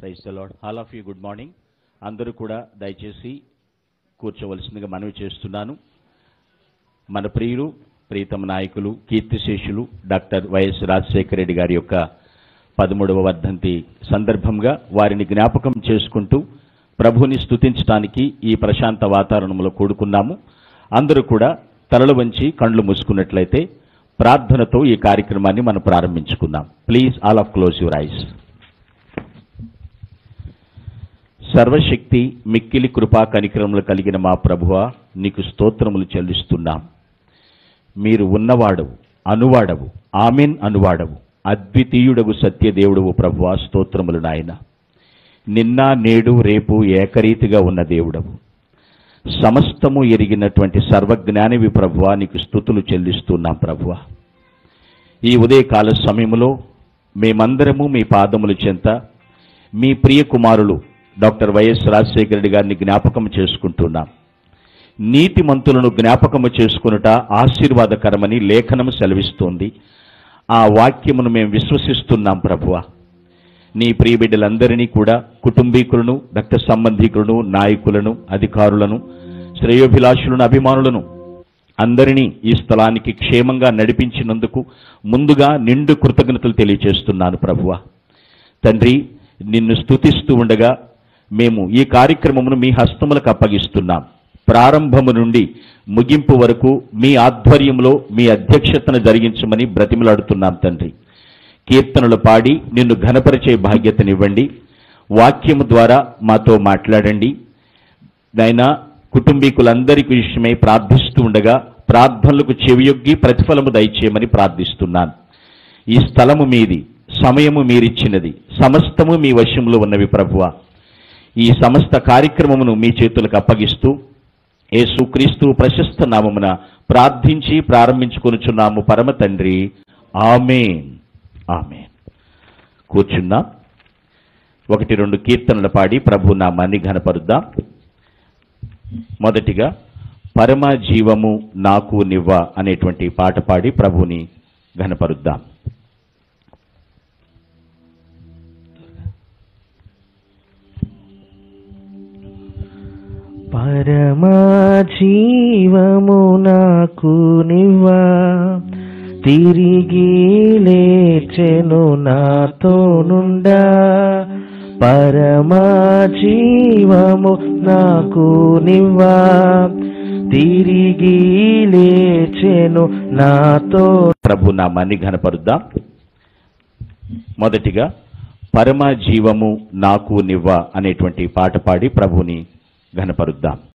praise the Lord all of you good morning అందరూ కూడా దయచేసి కూర్చోవలసిందిగా మనవి చేస్తున్నాను మన ప్రియులు ప్రీతమ నాయకులు కీర్తిశేషులు డాక్టర్ వైఎస్ రాజశేఖర రెడ్డి గారి యొక్క పదమూడవ వర్ధంతి సందర్భంగా వారిని జ్ఞాపకం చేసుకుంటూ ప్రభుని స్తుతించడానికి ఈ ప్రశాంత వాతావరణంలో కూడుకున్నాము అందరూ కూడా తలలు వంచి కండ్లు మూసుకున్నట్లయితే ప్రార్థనతో ఈ కార్యక్రమాన్ని మనం ప్రారంభించుకుందాం please all of close your eyes సర్వశక్తి మిక్కిలి కృపా కనికరములు కలిగిన మా ప్రభువ నీకు స్తోత్రములు చెల్లిస్తున్నాం మీరు ఉన్నవాడవు అనువాడవు ఆమెన్ అనువాడవు అద్వితీయుడగు సత్యదేవుడవు ప్రభువా స్తోత్రములు నాయన నిన్న నేడు రేపు ఏకరీతిగా ఉన్న దేవుడవు సమస్తము ఎరిగినటువంటి సర్వజ్ఞానివి ప్రభువా నీకు స్థుతులు చెల్లిస్తున్నాం ప్రభువా ఈ ఉదయకాల సమయంలో మేమందరము మీ పాదముల చెంత మీ ప్రియ కుమారులు డాక్టర్ వైఎస్ రాజశేఖర రెడ్డి గారిని జ్ఞాపకం చేసుకుంటున్నాం నీతిమంతులను జ్ఞాపకము చేసుకునుట ఆశీర్వాదకరమని లేఖనం సెలవిస్తోంది ఆ వాక్యమును మేము విశ్వసిస్తున్నాం ప్రభువ నీ ప్రియ బిడ్డలందరినీ కూడా కుటుంబీకులను రక్త సంబంధికులను నాయకులను అధికారులను శ్రేయోభిలాషులను అభిమానులను అందరినీ ఈ స్థలానికి క్షేమంగా నడిపించినందుకు ముందుగా నిండు కృతజ్ఞతలు తెలియజేస్తున్నాను ప్రభువ తండ్రి నిన్ను స్తుతిస్తూ ఉండగా మేము ఈ కార్యక్రమమును మీ హస్తములకు అప్పగిస్తున్నాం ప్రారంభము నుండి ముగింపు వరకు మీ ఆధ్వర్యంలో మీ అధ్యక్షతను జరిగించమని బ్రతిమలాడుతున్నాం తండ్రి కీర్తనలు పాడి నిన్ను ఘనపరిచే బాధ్యతనివ్వండి వాక్యము ద్వారా మాతో మాట్లాడండి నైనా కుటుంబీకులందరికీ విషయమై ప్రార్థిస్తూ ఉండగా ప్రార్థనలకు చెవియొగ్గి ప్రతిఫలము దయచేయమని ప్రార్థిస్తున్నాను ఈ స్థలము మీది సమయము మీరిచ్చినది సమస్తము మీ వశంలో ఉన్నవి ప్రభువ ఈ సమస్త కార్యక్రమమును మీ చేతులకు అప్పగిస్తూ యేసుక్రీస్తు ప్రశస్త నామమున ప్రార్థించి ప్రారంభించుకొనుచున్నాము పరమ తండ్రి ఆమెన్ ఆమెన్ కూర్చుందాం ఒకటి రెండు కీర్తనలు పాడి ప్రభు నామాన్ని ఘనపరుద్దాం మొదటిగా పరమ జీవము నాకు నివ్వ అనేటువంటి పాట పాడి ప్రభుని ఘనపరుద్దాం పరమా జీవము నాకు నివ్వా తిరిగి లేచెను నాతో నుండా పరమా జీవము నాకు నివ్వా తిరిగి లేచెను నాతో ప్రభు నామాన్ని ఘనపరుద్దాం మొదటిగా పరమ జీవము నాకు నివ్వ అనేటువంటి పాట పాడి ప్రభుని ఘనపరుద్దాం